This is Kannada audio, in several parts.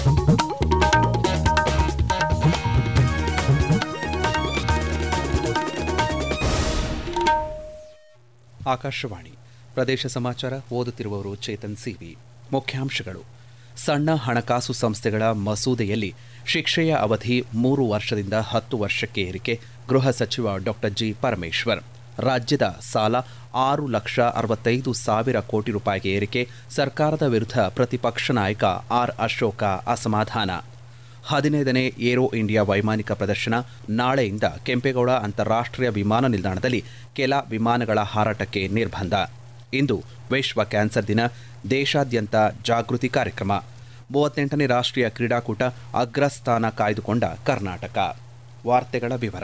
ಆಕಾಶವಾಣಿ ಪ್ರದೇಶ ಸಮಾಚಾರ ಓದುತ್ತಿರುವವರು ಚೇತನ್ ಸಿವಿ ಮುಖ್ಯಾಂಶಗಳು ಸಣ್ಣ ಹಣಕಾಸು ಸಂಸ್ಥೆಗಳ ಮಸೂದೆಯಲ್ಲಿ ಶಿಕ್ಷೆಯ ಅವಧಿ ಮೂರು ವರ್ಷದಿಂದ ಹತ್ತು ವರ್ಷಕ್ಕೆ ಏರಿಕೆ ಗೃಹ ಸಚಿವ ಡಾಕ್ಟರ್ ಜಿ ಪರಮೇಶ್ವರ್ ರಾಜ್ಯದ ಸಾಲ ಆರು ಲಕ್ಷ ಅರವತ್ತೈದು ಸಾವಿರ ಕೋಟಿ ರೂಪಾಯಿಗೆ ಏರಿಕೆ ಸರ್ಕಾರದ ವಿರುದ್ಧ ಪ್ರತಿಪಕ್ಷ ನಾಯಕ ಆರ್ ಅಶೋಕ ಅಸಮಾಧಾನ ಹದಿನೈದನೇ ಏರೋ ಇಂಡಿಯಾ ವೈಮಾನಿಕ ಪ್ರದರ್ಶನ ನಾಳೆಯಿಂದ ಕೆಂಪೇಗೌಡ ಅಂತಾರಾಷ್ಟ್ರೀಯ ವಿಮಾನ ನಿಲ್ದಾಣದಲ್ಲಿ ಕೆಲ ವಿಮಾನಗಳ ಹಾರಾಟಕ್ಕೆ ನಿರ್ಬಂಧ ಇಂದು ವಿಶ್ವ ಕ್ಯಾನ್ಸರ್ ದಿನ ದೇಶಾದ್ಯಂತ ಜಾಗೃತಿ ಕಾರ್ಯಕ್ರಮ ಮೂವತ್ತೆಂಟನೇ ರಾಷ್ಟ್ರೀಯ ಕ್ರೀಡಾಕೂಟ ಅಗ್ರಸ್ಥಾನ ಕಾಯ್ದುಕೊಂಡ ಕರ್ನಾಟಕ ವಾರ್ತೆಗಳ ವಿವರ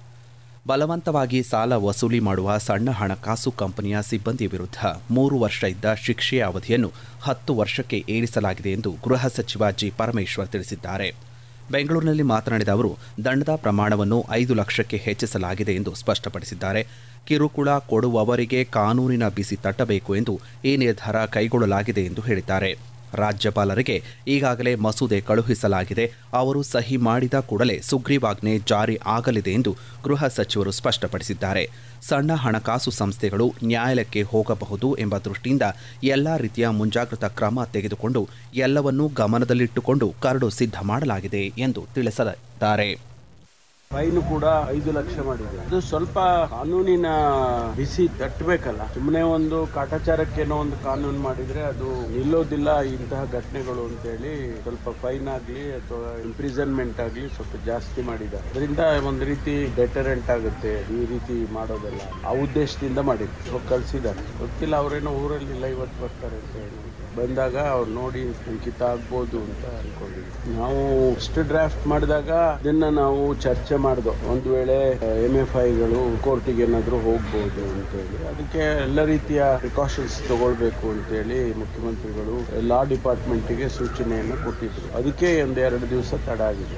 ಬಲವಂತವಾಗಿ ಸಾಲ ವಸೂಲಿ ಮಾಡುವ ಸಣ್ಣ ಹಣಕಾಸು ಕಂಪನಿಯ ಸಿಬ್ಬಂದಿ ವಿರುದ್ಧ ಮೂರು ವರ್ಷ ಇದ್ದ ಶಿಕ್ಷೆಯ ಅವಧಿಯನ್ನು ಹತ್ತು ವರ್ಷಕ್ಕೆ ಏರಿಸಲಾಗಿದೆ ಎಂದು ಗೃಹ ಸಚಿವ ಜಿ ಪರಮೇಶ್ವರ್ ತಿಳಿಸಿದ್ದಾರೆ ಬೆಂಗಳೂರಿನಲ್ಲಿ ಮಾತನಾಡಿದ ಅವರು ದಂಡದ ಪ್ರಮಾಣವನ್ನು ಐದು ಲಕ್ಷಕ್ಕೆ ಹೆಚ್ಚಿಸಲಾಗಿದೆ ಎಂದು ಸ್ಪಷ್ಟಪಡಿಸಿದ್ದಾರೆ ಕಿರುಕುಳ ಕೊಡುವವರಿಗೆ ಕಾನೂನಿನ ಬಿಸಿ ತಟ್ಟಬೇಕು ಎಂದು ಈ ನಿರ್ಧಾರ ಕೈಗೊಳ್ಳಲಾಗಿದೆ ಎಂದು ಹೇಳಿದ್ದಾರೆ ರಾಜ್ಯಪಾಲರಿಗೆ ಈಗಾಗಲೇ ಮಸೂದೆ ಕಳುಹಿಸಲಾಗಿದೆ ಅವರು ಸಹಿ ಮಾಡಿದ ಕೂಡಲೇ ಸುಗ್ರೀವಾಜ್ಞೆ ಜಾರಿ ಆಗಲಿದೆ ಎಂದು ಗೃಹ ಸಚಿವರು ಸ್ಪಷ್ಟಪಡಿಸಿದ್ದಾರೆ ಸಣ್ಣ ಹಣಕಾಸು ಸಂಸ್ಥೆಗಳು ನ್ಯಾಯಾಲಯಕ್ಕೆ ಹೋಗಬಹುದು ಎಂಬ ದೃಷ್ಟಿಯಿಂದ ಎಲ್ಲಾ ರೀತಿಯ ಮುಂಜಾಗ್ರತಾ ಕ್ರಮ ತೆಗೆದುಕೊಂಡು ಎಲ್ಲವನ್ನೂ ಗಮನದಲ್ಲಿಟ್ಟುಕೊಂಡು ಕರಡು ಸಿದ್ಧ ಮಾಡಲಾಗಿದೆ ಎಂದು ತಿಳಿಸಿದ್ದಾರೆ ಫೈನ್ ಕೂಡ ಐದು ಲಕ್ಷ ಮಾಡಿದೆ ಅದು ಸ್ವಲ್ಪ ಕಾನೂನಿನ ಬಿಸಿ ತಟ್ಟಬೇಕಲ್ಲ ಸುಮ್ಮನೆ ಒಂದು ಕಾಟಾಚಾರಕ್ಕೇನೋ ಒಂದು ಕಾನೂನು ಮಾಡಿದ್ರೆ ಅದು ನಿಲ್ಲೋದಿಲ್ಲ ಇಂತಹ ಘಟನೆಗಳು ಅಂತೇಳಿ ಸ್ವಲ್ಪ ಫೈನ್ ಆಗ್ಲಿ ಅಥವಾ ಇಂಪ್ರಿಸನ್ಮೆಂಟ್ ಆಗ್ಲಿ ಸ್ವಲ್ಪ ಜಾಸ್ತಿ ಮಾಡಿದ್ದಾರೆ ಅದರಿಂದ ಒಂದು ರೀತಿ ಡೆಟರೆಂಟ್ ಆಗುತ್ತೆ ಈ ರೀತಿ ಮಾಡೋದಲ್ಲ ಆ ಉದ್ದೇಶದಿಂದ ಮಾಡಿದ್ರು ಕಳ್ಸಿದ್ದಾರೆ ಗೊತ್ತಿಲ್ಲ ಅವರೇನೋ ಊರಲ್ಲಿಲ್ಲ ಇವತ್ತು ಬರ್ತಾರೆ ಅಂತ ಹೇಳಿ ಬಂದಾಗ ಅವ್ರು ನೋಡಿ ಅಂಕಿತ ಆಗ್ಬೋದು ಅಂತ ಅನ್ಕೊಂಡಿದ್ವಿ ನಾವು ಫಸ್ಟ್ ಡ್ರಾಫ್ಟ್ ಮಾಡಿದಾಗ ಇದನ್ನ ನಾವು ಚರ್ಚೆ ಮಾಡ್ದೋ ಒಂದು ವೇಳೆ ಎಂ ಎಫ್ ಐಗಳು ಕೋರ್ಟಿಗೆ ಏನಾದ್ರು ಹೋಗ್ಬೋದು ಅಂತ ಹೇಳಿ ಅದಕ್ಕೆ ಎಲ್ಲ ರೀತಿಯ ಪ್ರಿಕಾಷನ್ಸ್ ತಗೊಳ್ಬೇಕು ಅಂತೇಳಿ ಮುಖ್ಯಮಂತ್ರಿಗಳು ಲಾ ಡಿಪಾರ್ಟ್ಮೆಂಟ್ಗೆ ಸೂಚನೆಯನ್ನು ಕೊಟ್ಟಿದ್ರು ಅದಕ್ಕೆ ಒಂದೆರಡು ದಿವಸ ತಡ ಆಗಿದೆ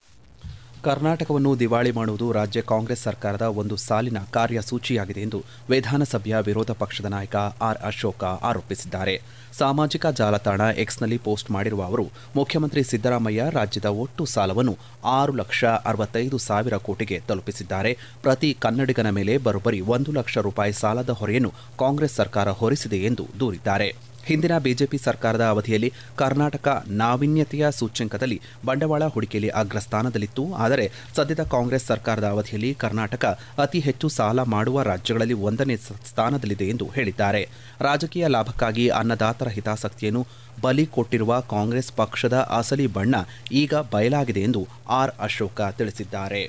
ಕರ್ನಾಟಕವನ್ನು ದಿವಾಳಿ ಮಾಡುವುದು ರಾಜ್ಯ ಕಾಂಗ್ರೆಸ್ ಸರ್ಕಾರದ ಒಂದು ಸಾಲಿನ ಕಾರ್ಯಸೂಚಿಯಾಗಿದೆ ಎಂದು ವಿಧಾನಸಭೆಯ ವಿರೋಧ ಪಕ್ಷದ ನಾಯಕ ಆರ್ ಅಶೋಕ ಆರೋಪಿಸಿದ್ದಾರೆ ಸಾಮಾಜಿಕ ಜಾಲತಾಣ ಎಕ್ಸ್ನಲ್ಲಿ ಪೋಸ್ಟ್ ಮಾಡಿರುವ ಅವರು ಮುಖ್ಯಮಂತ್ರಿ ಸಿದ್ದರಾಮಯ್ಯ ರಾಜ್ಯದ ಒಟ್ಟು ಸಾಲವನ್ನು ಆರು ಲಕ್ಷ ಅರವತ್ತೈದು ಸಾವಿರ ಕೋಟಿಗೆ ತಲುಪಿಸಿದ್ದಾರೆ ಪ್ರತಿ ಕನ್ನಡಿಗನ ಮೇಲೆ ಬರೋಬ್ಬರಿ ಒಂದು ಲಕ್ಷ ರೂಪಾಯಿ ಸಾಲದ ಹೊರೆಯನ್ನು ಕಾಂಗ್ರೆಸ್ ಸರ್ಕಾರ ಹೊರಿಸಿದೆ ಎಂದು ದೂರಿದ್ದಾರೆ ಹಿಂದಿನ ಬಿಜೆಪಿ ಸರ್ಕಾರದ ಅವಧಿಯಲ್ಲಿ ಕರ್ನಾಟಕ ನಾವೀನ್ಯತೆಯ ಸೂಚ್ಯಂಕದಲ್ಲಿ ಬಂಡವಾಳ ಹೂಡಿಕೆಯಲ್ಲಿ ಅಗ್ರಸ್ಥಾನದಲ್ಲಿತ್ತು ಆದರೆ ಸದ್ಯದ ಕಾಂಗ್ರೆಸ್ ಸರ್ಕಾರದ ಅವಧಿಯಲ್ಲಿ ಕರ್ನಾಟಕ ಅತಿ ಹೆಚ್ಚು ಸಾಲ ಮಾಡುವ ರಾಜ್ಯಗಳಲ್ಲಿ ಒಂದನೇ ಸ್ಥಾನದಲ್ಲಿದೆ ಎಂದು ಹೇಳಿದ್ದಾರೆ ರಾಜಕೀಯ ಲಾಭಕ್ಕಾಗಿ ಅನ್ನದಾತರ ಹಿತಾಸಕ್ತಿಯನ್ನು ಬಲಿ ಕೊಟ್ಟಿರುವ ಕಾಂಗ್ರೆಸ್ ಪಕ್ಷದ ಅಸಲಿ ಬಣ್ಣ ಈಗ ಬಯಲಾಗಿದೆ ಎಂದು ಆರ್ ಅಶೋಕ ತಿಳಿಸಿದ್ದಾರೆ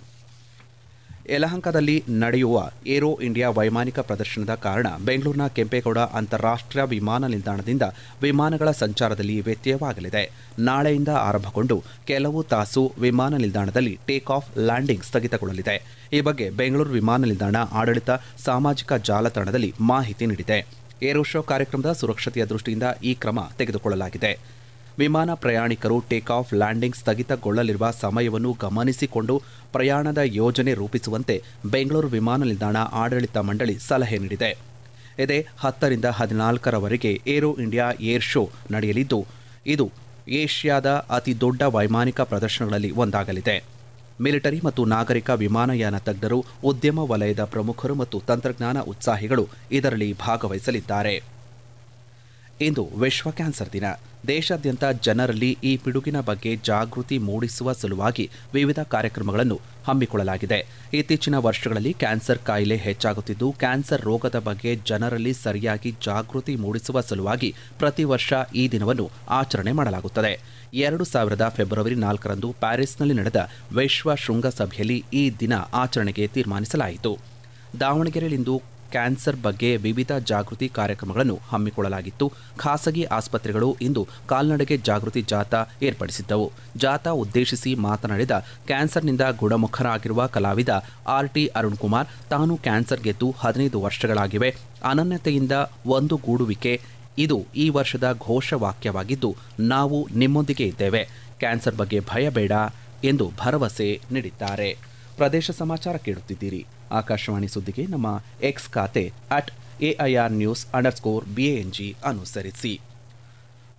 ಯಲಹಂಕದಲ್ಲಿ ನಡೆಯುವ ಏರೋ ಇಂಡಿಯಾ ವೈಮಾನಿಕ ಪ್ರದರ್ಶನದ ಕಾರಣ ಬೆಂಗಳೂರಿನ ಕೆಂಪೇಗೌಡ ಅಂತಾರಾಷ್ಟ್ರೀಯ ವಿಮಾನ ನಿಲ್ದಾಣದಿಂದ ವಿಮಾನಗಳ ಸಂಚಾರದಲ್ಲಿ ವ್ಯತ್ಯಯವಾಗಲಿದೆ ನಾಳೆಯಿಂದ ಆರಂಭಗೊಂಡು ಕೆಲವು ತಾಸು ವಿಮಾನ ನಿಲ್ದಾಣದಲ್ಲಿ ಟೇಕ್ ಆಫ್ ಲ್ಯಾಂಡಿಂಗ್ ಸ್ಥಗಿತಗೊಳ್ಳಲಿದೆ ಈ ಬಗ್ಗೆ ಬೆಂಗಳೂರು ವಿಮಾನ ನಿಲ್ದಾಣ ಆಡಳಿತ ಸಾಮಾಜಿಕ ಜಾಲತಾಣದಲ್ಲಿ ಮಾಹಿತಿ ನೀಡಿದೆ ಏರೋ ಶೋ ಕಾರ್ಯಕ್ರಮದ ಸುರಕ್ಷತೆಯ ದೃಷ್ಟಿಯಿಂದ ಈ ಕ್ರಮ ತೆಗೆದುಕೊಳ್ಳಲಾಗಿದೆ ವಿಮಾನ ಪ್ರಯಾಣಿಕರು ಟೇಕ್ ಆಫ್ ಲ್ಯಾಂಡಿಂಗ್ ಸ್ಥಗಿತಗೊಳ್ಳಲಿರುವ ಸಮಯವನ್ನು ಗಮನಿಸಿಕೊಂಡು ಪ್ರಯಾಣದ ಯೋಜನೆ ರೂಪಿಸುವಂತೆ ಬೆಂಗಳೂರು ವಿಮಾನ ನಿಲ್ದಾಣ ಆಡಳಿತ ಮಂಡಳಿ ಸಲಹೆ ನೀಡಿದೆ ಇದೇ ಹತ್ತರಿಂದ ಹದಿನಾಲ್ಕರವರೆಗೆ ಏರೋ ಇಂಡಿಯಾ ಏರ್ ಶೋ ನಡೆಯಲಿದ್ದು ಇದು ಏಷ್ಯಾದ ಅತಿ ದೊಡ್ಡ ವೈಮಾನಿಕ ಪ್ರದರ್ಶನಗಳಲ್ಲಿ ಒಂದಾಗಲಿದೆ ಮಿಲಿಟರಿ ಮತ್ತು ನಾಗರಿಕ ವಿಮಾನಯಾನ ತಜ್ಞರು ಉದ್ಯಮ ವಲಯದ ಪ್ರಮುಖರು ಮತ್ತು ತಂತ್ರಜ್ಞಾನ ಉತ್ಸಾಹಿಗಳು ಇದರಲ್ಲಿ ಭಾಗವಹಿಸಲಿದ್ದಾರೆ ಇಂದು ವಿಶ್ವ ಕ್ಯಾನ್ಸರ್ ದಿನ ದೇಶಾದ್ಯಂತ ಜನರಲ್ಲಿ ಈ ಪಿಡುಗಿನ ಬಗ್ಗೆ ಜಾಗೃತಿ ಮೂಡಿಸುವ ಸಲುವಾಗಿ ವಿವಿಧ ಕಾರ್ಯಕ್ರಮಗಳನ್ನು ಹಮ್ಮಿಕೊಳ್ಳಲಾಗಿದೆ ಇತ್ತೀಚಿನ ವರ್ಷಗಳಲ್ಲಿ ಕ್ಯಾನ್ಸರ್ ಕಾಯಿಲೆ ಹೆಚ್ಚಾಗುತ್ತಿದ್ದು ಕ್ಯಾನ್ಸರ್ ರೋಗದ ಬಗ್ಗೆ ಜನರಲ್ಲಿ ಸರಿಯಾಗಿ ಜಾಗೃತಿ ಮೂಡಿಸುವ ಸಲುವಾಗಿ ಪ್ರತಿ ವರ್ಷ ಈ ದಿನವನ್ನು ಆಚರಣೆ ಮಾಡಲಾಗುತ್ತದೆ ಎರಡು ಸಾವಿರದ ಫೆಬ್ರವರಿ ನಾಲ್ಕರಂದು ಪ್ಯಾರಿಸ್ನಲ್ಲಿ ನಡೆದ ವಿಶ್ವ ಶೃಂಗಸಭೆಯಲ್ಲಿ ಈ ದಿನ ಆಚರಣೆಗೆ ತೀರ್ಮಾನಿಸಲಾಯಿತು ದಾವಣಗೆರೆಯಲ್ಲಿಂದು ಕ್ಯಾನ್ಸರ್ ಬಗ್ಗೆ ವಿವಿಧ ಜಾಗೃತಿ ಕಾರ್ಯಕ್ರಮಗಳನ್ನು ಹಮ್ಮಿಕೊಳ್ಳಲಾಗಿತ್ತು ಖಾಸಗಿ ಆಸ್ಪತ್ರೆಗಳು ಇಂದು ಕಾಲ್ನಡಿಗೆ ಜಾಗೃತಿ ಜಾಥಾ ಏರ್ಪಡಿಸಿದ್ದವು ಜಾಥಾ ಉದ್ದೇಶಿಸಿ ಮಾತನಾಡಿದ ಕ್ಯಾನ್ಸರ್ನಿಂದ ಗುಣಮುಖರಾಗಿರುವ ಕಲಾವಿದ ಆರ್ ಟಿ ಅರುಣ್ ಕುಮಾರ್ ತಾನು ಕ್ಯಾನ್ಸರ್ ಗೆದ್ದು ಹದಿನೈದು ವರ್ಷಗಳಾಗಿವೆ ಅನನ್ಯತೆಯಿಂದ ಒಂದು ಗೂಡುವಿಕೆ ಇದು ಈ ವರ್ಷದ ಘೋಷವಾಕ್ಯವಾಗಿದ್ದು ನಾವು ನಿಮ್ಮೊಂದಿಗೆ ಇದ್ದೇವೆ ಕ್ಯಾನ್ಸರ್ ಬಗ್ಗೆ ಭಯ ಬೇಡ ಎಂದು ಭರವಸೆ ನೀಡಿದ್ದಾರೆ ಪ್ರದೇಶ ಸಮಾಚಾರ ಕೇಳುತ್ತಿದ್ದೀರಿ ಆಕಾಶವಾಣಿ ಸುದ್ದಿಗೆ ನಮ್ಮ ಎಕ್ಸ್ ಖಾತೆ at AIR news underscore B A N G ಅನುಸರಿಸಿ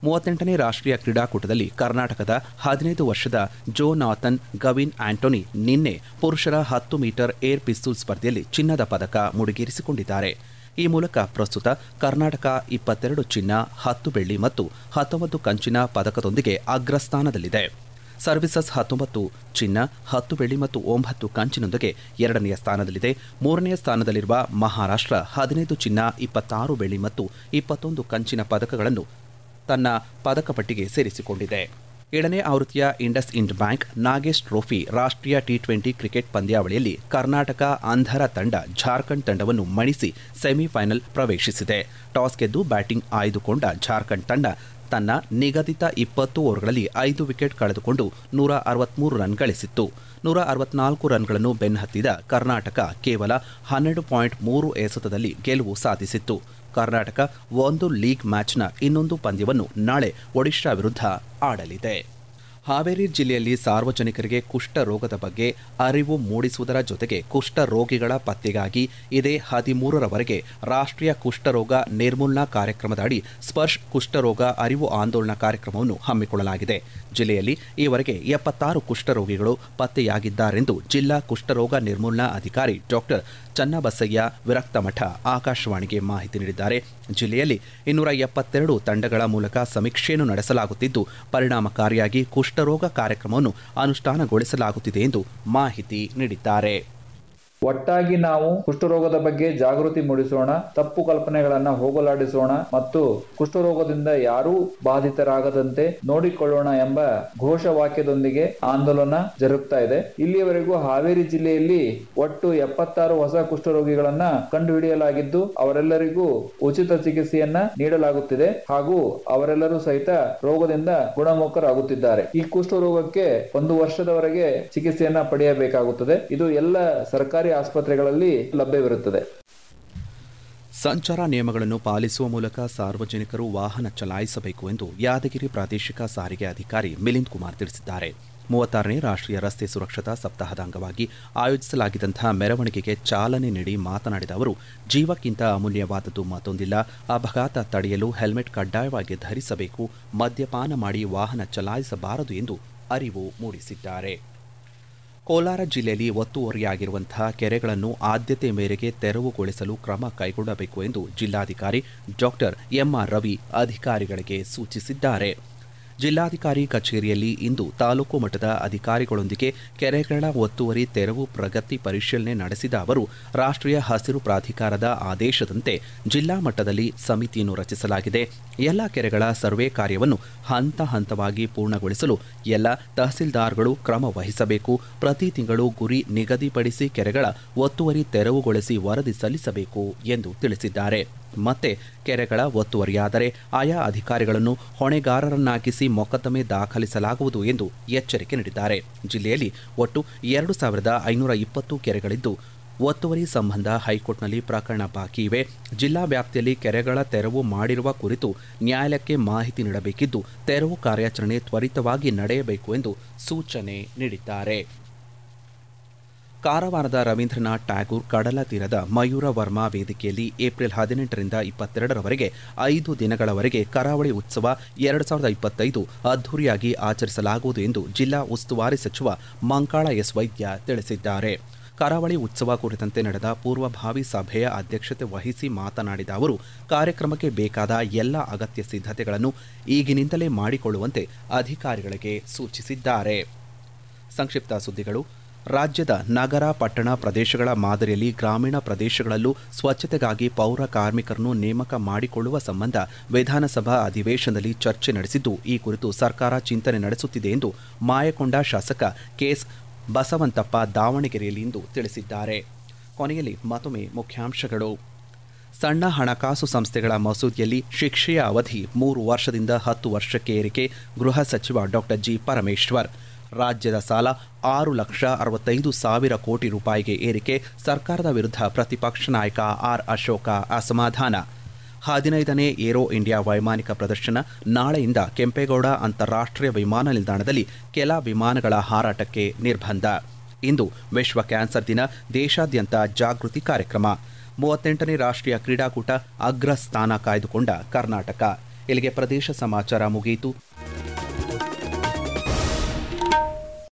ಮೂವತ್ತೆಂಟನೇ ರಾಷ್ಟ್ರೀಯ ಕ್ರೀಡಾಕೂಟದಲ್ಲಿ ಕರ್ನಾಟಕದ ಹದಿನೈದು ವರ್ಷದ ಜೋ ನಾಥನ್ ಗವಿನ್ ಆಂಟೋನಿ ನಿನ್ನೆ ಪುರುಷರ ಹತ್ತು ಮೀಟರ್ ಏರ್ ಪಿಸ್ತೂಲ್ ಸ್ಪರ್ಧೆಯಲ್ಲಿ ಚಿನ್ನದ ಪದಕ ಮುಡಿಗೇರಿಸಿಕೊಂಡಿದ್ದಾರೆ ಈ ಮೂಲಕ ಪ್ರಸ್ತುತ ಕರ್ನಾಟಕ ಇಪ್ಪತ್ತೆರಡು ಚಿನ್ನ ಹತ್ತು ಬೆಳ್ಳಿ ಮತ್ತು ಹತ್ತೊಂಬತ್ತು ಕಂಚಿನ ಪದಕದೊಂದಿಗೆ ಅಗ್ರಸ್ಥಾನದಲ್ಲಿದೆ ಸರ್ವಿಸಸ್ ಹತ್ತೊಂಬತ್ತು ಚಿನ್ನ ಹತ್ತು ಬೆಳ್ಳಿ ಮತ್ತು ಒಂಬತ್ತು ಕಂಚಿನೊಂದಿಗೆ ಎರಡನೆಯ ಸ್ಥಾನದಲ್ಲಿದೆ ಮೂರನೆಯ ಸ್ಥಾನದಲ್ಲಿರುವ ಮಹಾರಾಷ್ಟ್ರ ಹದಿನೈದು ಚಿನ್ನ ಇಪ್ಪತ್ತಾರು ಬೆಳ್ಳಿ ಮತ್ತು ಇಪ್ಪತ್ತೊಂದು ಕಂಚಿನ ಪದಕಗಳನ್ನು ತನ್ನ ಪದಕ ಪಟ್ಟಿಗೆ ಸೇರಿಸಿಕೊಂಡಿದೆ ಏಳನೇ ಆವೃತ್ತಿಯ IndusInd bank Nagesh trophy ರಾಷ್ಟ್ರೀಯ ಟಿ ಟ್ವೆಂಟಿ ಕ್ರಿಕೆಟ್ ಪಂದ್ಯಾವಳಿಯಲ್ಲಿ ಕರ್ನಾಟಕ ಅಂಧರ ತಂಡ ಜಾರ್ಖಂಡ್ ತಂಡವನ್ನು ಮಣಿಸಿ ಸೆಮಿಫೈನಲ್ ಪ್ರವೇಶಿಸಿದೆ ಟಾಸ್ ಗೆದ್ದು ಬ್ಯಾಟಿಂಗ್ ಆಯ್ದುಕೊಂಡ ಜಾರ್ಖಂಡ್ ತಂಡ ತನ್ನ ನಿಗದಿತ ಇಪ್ಪತ್ತು ಓವರ್ಗಳಲ್ಲಿ ಐದು ವಿಕೆಟ್ ಕಳೆದುಕೊಂಡು ನೂರ ಅರವತ್ಮೂರು ರನ್ ಗಳಿಸಿತ್ತು ನೂರ ಅರವತ್ನಾಲ್ಕು ರನ್ಗಳನ್ನು ಬೆನ್ನಹತ್ತಿದ ಕರ್ನಾಟಕ ಕೇವಲ ಹನ್ನೆರಡು ಪಾಯಿಂಟ್ ಮೂರು ಎಸೆತದಲ್ಲಿ ಗೆಲುವು ಸಾಧಿಸಿತ್ತು ಕರ್ನಾಟಕ ಒಂದು ಲೀಗ್ ಮ್ಯಾಚ್ನ ಇನ್ನೊಂದು ಪಂದ್ಯವನ್ನು ನಾಳೆ ಒಡಿಶಾ ವಿರುದ್ಧ ಆಡಲಿದೆ ಹಾವೇರಿ ಜಿಲ್ಲೆಯಲ್ಲಿ ಸಾರ್ವಜನಿಕರಿಗೆ ಕುಷ್ಠ ರೋಗದ ಬಗ್ಗೆ ಅರಿವು ಮೂಡಿಸುವುದರ ಜೊತೆಗೆ ಕುಷ್ಠ ರೋಗಿಗಳ ಪತ್ತೆಗಾಗಿ ಇದೇ ಹದಿಮೂರರವರೆಗೆ ರಾಷ್ಟ್ರೀಯ ಕುಷ್ಠರೋಗ ನಿರ್ಮೂಲನಾ ಕಾರ್ಯಕ್ರಮದ ಅಡಿ ಸ್ಪರ್ಶ್ ಕುಷ್ಠರೋಗ ಅರಿವು ಆಂದೋಲನ ಕಾರ್ಯಕ್ರಮವನ್ನು ಹಮ್ಮಿಕೊಳ್ಳಲಾಗಿದೆ ಜಿಲ್ಲೆಯಲ್ಲಿ ಈವರೆಗೆ ಎಪ್ಪತ್ತಾರು ಕುಷ್ಠರೋಗಿಗಳು ಪತ್ತೆಯಾಗಿದ್ದಾರೆಂದು ಜಿಲ್ಲಾ ಕುಷ್ಠರೋಗ ನಿರ್ಮೂಲನಾ ಅಧಿಕಾರಿ ಡಾಕ್ಟರ್ ಚನ್ನಬಸಯ್ಯ ವಿರಕ್ತಮಠ ಆಕಾಶವಾಣಿಗೆ ಮಾಹಿತಿ ನೀಡಿದ್ದಾರೆ ಜಿಲ್ಲೆಯಲ್ಲಿ ಇನ್ನೂರ ಎಪ್ಪತ್ತೆರಡು ತಂಡಗಳ ಮೂಲಕ ಸಮೀಕ್ಷೆಯನ್ನು ನಡೆಸಲಾಗುತ್ತಿದ್ದು ಪರಿಣಾಮಕಾರಿಯಾಗಿ ಕುಷ್ಠರೋಗ ಕಾರ್ಯಕ್ರಮವನ್ನು ಅನುಷ್ಠಾನಗೊಳಿಸಲಾಗುತ್ತಿದೆ ಎಂದು ಮಾಹಿತಿ ನೀಡಿದ್ದಾರೆ ಒಟ್ಟಾಗಿ ನಾವು ಕುಷ್ಠರೋಗದ ಬಗ್ಗೆ ಜಾಗೃತಿ ಮೂಡಿಸೋಣ ತಪ್ಪು ಕಲ್ಪನೆಗಳನ್ನ ಹೋಗಲಾಡಿಸೋಣ ಮತ್ತು ಕುಷ್ಠರೋಗದಿಂದ ಯಾರೂ ಬಾಧಿತರಾಗದಂತೆ ನೋಡಿಕೊಳ್ಳೋಣ ಎಂಬ ಘೋಷವಾಕ್ಯದೊಂದಿಗೆ ಆಂದೋಲನ ಜರುಗ್ತಾ ಇದೆ ಇಲ್ಲಿಯವರೆಗೂ ಹಾವೇರಿ ಜಿಲ್ಲೆಯಲ್ಲಿ ಒಟ್ಟು ಎಪ್ಪತ್ತಾರು ಹೊಸ ಕುಷ್ಠರೋಗಿಗಳನ್ನ ಕಂಡುಹಿಡಿಯಲಾಗಿದ್ದು ಅವರೆಲ್ಲರಿಗೂ ಉಚಿತ ಚಿಕಿತ್ಸೆಯನ್ನ ನೀಡಲಾಗುತ್ತಿದೆ ಹಾಗೂ ಅವರೆಲ್ಲರೂ ಸಹಿತ ರೋಗದಿಂದ ಗುಣಮುಖರಾಗುತ್ತಿದ್ದಾರೆ ಈ ಕುಷ್ಠರೋಗಕ್ಕೆ ಒಂದು ವರ್ಷದವರೆಗೆ ಚಿಕಿತ್ಸೆಯನ್ನ ಪಡೆಯಬೇಕಾಗುತ್ತದೆ ಇದು ಎಲ್ಲ ಸರ್ಕಾರಿ ಆಸ್ಪತ್ರೆಗಳಲ್ಲಿ ಲಭ್ಯವಿರುತ್ತದೆ ಸಂಚಾರ ನಿಯಮಗಳನ್ನು ಪಾಲಿಸುವ ಮೂಲಕ ಸಾರ್ವಜನಿಕರು ವಾಹನ ಚಲಾಯಿಸಬೇಕು ಎಂದು ಯಾದಗಿರಿ ಪ್ರಾದೇಶಿಕ ಸಾರಿಗೆ ಅಧಿಕಾರಿ ಮಿಲಿಂದ್ ಕುಮಾರ್ ತಿಳಿಸಿದ್ದಾರೆ ಮೂವತ್ತಾರನೇ ರಾಷ್ಟ್ರೀಯ ರಸ್ತೆ ಸುರಕ್ಷತಾ ಸಪ್ತಾಹದ ಅಂಗವಾಗಿ ಆಯೋಜಿಸಲಾಗಿದ್ದಂತಹ ಮೆರವಣಿಗೆಗೆ ಚಾಲನೆ ನೀಡಿ ಮಾತನಾಡಿದ ಅವರು ಜೀವಕ್ಕಿಂತ ಅಮೂಲ್ಯವಾದದ್ದು ಮತ್ತೊಂದಿಲ್ಲ ಅಪಘಾತ ತಡೆಯಲು ಹೆಲ್ಮೆಟ್ ಕಡ್ಡಾಯವಾಗಿ ಧರಿಸಬೇಕು ಮದ್ಯಪಾನ ಮಾಡಿ ವಾಹನ ಚಲಾಯಿಸಬಾರದು ಎಂದು ಅರಿವು ಮೂಡಿಸಿದ್ದಾರೆ ಕೋಲಾರ ಜಿಲ್ಲೆಯಲ್ಲಿ ಒತ್ತುವರಿಯಾಗಿರುವಂತಹ ಕೆರೆಗಳನ್ನು ಆದ್ಯತೆ ಮೇರೆಗೆ ತೆರವುಗೊಳಿಸಲು ಕ್ರಮ ಕೈಗೊಳ್ಳಬೇಕು ಎಂದು ಜಿಲ್ಲಾಧಿಕಾರಿ ಡಾಕ್ಟರ್ ಎಂಆರ್ ರವಿ ಅಧಿಕಾರಿಗಳಿಗೆ ಸೂಚಿಸಿದ್ದಾರೆ ಜಿಲ್ಲಾಧಿಕಾರಿ ಕಚೇರಿಯಲ್ಲಿ ಇಂದು ತಾಲೂಕು ಮಟ್ಟದ ಅಧಿಕಾರಿಗಳೊಂದಿಗೆ ಕೆರೆಗಳ ಒತ್ತುವರಿ ತೆರವು ಪ್ರಗತಿ ಪರಿಶೀಲನೆ ನಡೆಸಿದ ಅವರು ರಾಷ್ಟ್ರೀಯ ಹಸಿರು ಪ್ರಾಧಿಕಾರದ ಆದೇಶದಂತೆ ಜಿಲ್ಲಾ ಮಟ್ಟದಲ್ಲಿ ಸಮಿತಿಯನ್ನು ರಚಿಸಲಾಗಿದೆ ಎಲ್ಲ ಕೆರೆಗಳ ಸರ್ವೆ ಕಾರ್ಯವನ್ನು ಹಂತ ಹಂತವಾಗಿ ಪೂರ್ಣಗೊಳಿಸಲು ಎಲ್ಲ ತಹಸೀಲ್ದಾರ್ಗಳು ಕ್ರಮ ವಹಿಸಬೇಕು ಪ್ರತಿ ತಿಂಗಳು ಗುರಿ ನಿಗದಿಪಡಿಸಿ ಕೆರೆಗಳ ಒತ್ತುವರಿ ತೆರವುಗೊಳಿಸಿ ವರದಿ ಸಲ್ಲಿಸಬೇಕು ಎಂದು ತಿಳಿಸಿದ್ದಾರೆ ಮತ್ತೆ ಕೆರೆಗಳ ಒತ್ತುವರಿಯಾದರೆ ಆಯಾ ಅಧಿಕಾರಿಗಳನ್ನು ಹೊಣೆಗಾರರನ್ನಾಗಿಸಿ ಮೊಕದ್ದಮೆ ದಾಖಲಿಸಲಾಗುವುದು ಎಂದು ಎಚ್ಚರಿಕೆ ನೀಡಿದ್ದಾರೆ ಜಿಲ್ಲೆಯಲ್ಲಿ ಒಟ್ಟು ಎರಡು ಸಾವಿರದ ಐನೂರ ಇಪ್ಪತ್ತು ಕೆರೆಗಳಿದ್ದು ಒತ್ತುವರಿ ಸಂಬಂಧ ಹೈಕೋರ್ಟ್ನಲ್ಲಿ ಪ್ರಕರಣ ಬಾಕಿ ಇವೆ ಜಿಲ್ಲಾ ವ್ಯಾಪ್ತಿಯಲ್ಲಿ ಕೆರೆಗಳ ತೆರವು ಮಾಡಿರುವ ಕುರಿತು ನ್ಯಾಯಾಲಯಕ್ಕೆ ಮಾಹಿತಿ ನೀಡಬೇಕಿದ್ದು ತೆರವು ಕಾರ್ಯಾಚರಣೆ ತ್ವರಿತವಾಗಿ ನಡೆಯಬೇಕು ಎಂದು ಸೂಚನೆ ನೀಡಿದ್ದಾರೆ ಕಾರವಾರದ ರವೀಂದ್ರನಾಥ್ ಟ್ಯಾಗೂರ್ ಕಡಲ ತೀರದ ಮಯೂರ ವರ್ಮಾ ವೇದಿಕೆಯಲ್ಲಿ ಏಪ್ರಿಲ್ ಹದಿನೆಂಟರಿಂದ ಇಪ್ಪತ್ತೆರಡರವರೆಗೆ ಐದು ದಿನಗಳವರೆಗೆ ಕರಾವಳಿ ಉತ್ಸವ ಎರಡು ಸಾವಿರದ ಇಪ್ಪತ್ತೈದು ಅದ್ದೂರಿಯಾಗಿ ಆಚರಿಸಲಾಗುವುದು ಎಂದು ಜಿಲ್ಲಾ ಉಸ್ತುವಾರಿ ಸಚಿವ ಮಂಕಾಳ ಎಸ್ ವೈದ್ಯ ತಿಳಿಸಿದ್ದಾರೆ ಕರಾವಳಿ ಉತ್ಸವ ಕುರಿತಂತೆ ನಡೆದ ಪೂರ್ವಭಾವಿ ಸಭೆಯ ಅಧ್ಯಕ್ಷತೆ ವಹಿಸಿ ಮಾತನಾಡಿದ ಅವರು ಕಾರ್ಯಕ್ರಮಕ್ಕೆ ಬೇಕಾದ ಎಲ್ಲ ಅಗತ್ಯ ಸಿದ್ಧತೆಗಳನ್ನು ಈಗಿನಿಂದಲೇ ಮಾಡಿಕೊಳ್ಳುವಂತೆ ಅಧಿಕಾರಿಗಳಿಗೆ ಸೂಚಿಸಿದ್ದಾರೆ ಸಂಕ್ಷಿಪ್ತ ಸುದ್ದಿಗಳು ರಾಜ್ಯದ ನಗರ ಪಟ್ಟಣ ಪ್ರದೇಶಗಳ ಮಾದರಿಯಲ್ಲಿ ಗ್ರಾಮೀಣ ಪ್ರದೇಶಗಳಲ್ಲೂ ಸ್ವಚ್ಛತೆಗಾಗಿ ಪೌರ ಕಾರ್ಮಿಕರನ್ನು ನೇಮಕ ಮಾಡಿಕೊಳ್ಳುವ ಸಂಬಂಧ ವಿಧಾನಸಭಾ ಅಧಿವೇಶನದಲ್ಲಿ ಚರ್ಚೆ ನಡೆಸಿದ್ದು ಈ ಕುರಿತು ಸರ್ಕಾರ ಚಿಂತನೆ ನಡೆಸುತ್ತಿದೆ ಎಂದು ಮಾಯಕೊಂಡ ಶಾಸಕ ಕೆಎಸ್ ಬಸವಂತಪ್ಪ ದಾವಣಗೆರೆಯಲ್ಲಿಂದು ತಿಳಿಸಿದ್ದಾರೆ ಕೊನೆಯಲ್ಲಿ ಮತ್ತೊಮ್ಮೆ ಮುಖ್ಯಾಂಶಗಳು ಸಣ್ಣ ಹಣಕಾಸು ಸಂಸ್ಥೆಗಳ ಮಸೂದೆಯಲ್ಲಿ ಶಿಕ್ಷೆಯ ಅವಧಿ ಮೂರು ವರ್ಷದಿಂದ ಹತ್ತು ವರ್ಷಕ್ಕೆ ಏರಿಕೆ ಗೃಹ ಸಚಿವ ಡಾಕ್ಟರ್ ಜಿ ಪರಮೇಶ್ವರ್ ರಾಜ್ಯದ ಸಾಲ ಆರು ಲಕ್ಷ ಅರವತ್ತೈದು ಸಾವಿರ ಕೋಟಿ ರೂಪಾಯಿಗೆ ಏರಿಕೆ ಸರ್ಕಾರದ ವಿರುದ್ಧ ಪ್ರತಿಪಕ್ಷ ನಾಯಕ ಆರ್ ಅಶೋಕ ಅಸಮಾಧಾನ ಹದಿನೈದನೇ ಏರೋ ಇಂಡಿಯಾ ವೈಮಾನಿಕ ಪ್ರದರ್ಶನ ನಾಳೆಯಿಂದ ಕೆಂಪೇಗೌಡ ಅಂತಾರಾಷ್ಟ್ರೀಯ ವಿಮಾನ ನಿಲ್ದಾಣದಲ್ಲಿ ಕೆಲ ವಿಮಾನಗಳ ಹಾರಾಟಕ್ಕೆ ನಿರ್ಬಂಧ ಇಂದು ವಿಶ್ವ ಕ್ಯಾನ್ಸರ್ ದಿನ ದೇಶಾದ್ಯಂತ ಜಾಗೃತಿ ಕಾರ್ಯಕ್ರಮ ಮೂವತ್ತೆಂಟನೇ ರಾಷ್ಟ್ರೀಯ ಕ್ರೀಡಾಕೂಟ ಅಗ್ರ ಸ್ಥಾನ ಕಾಯ್ದುಕೊಂಡ ಕರ್ನಾಟಕ ಇಲ್ಲಿಗೆ ಪ್ರದೇಶ ಸಮಾಚಾರ ಮುಗಿಯಿತು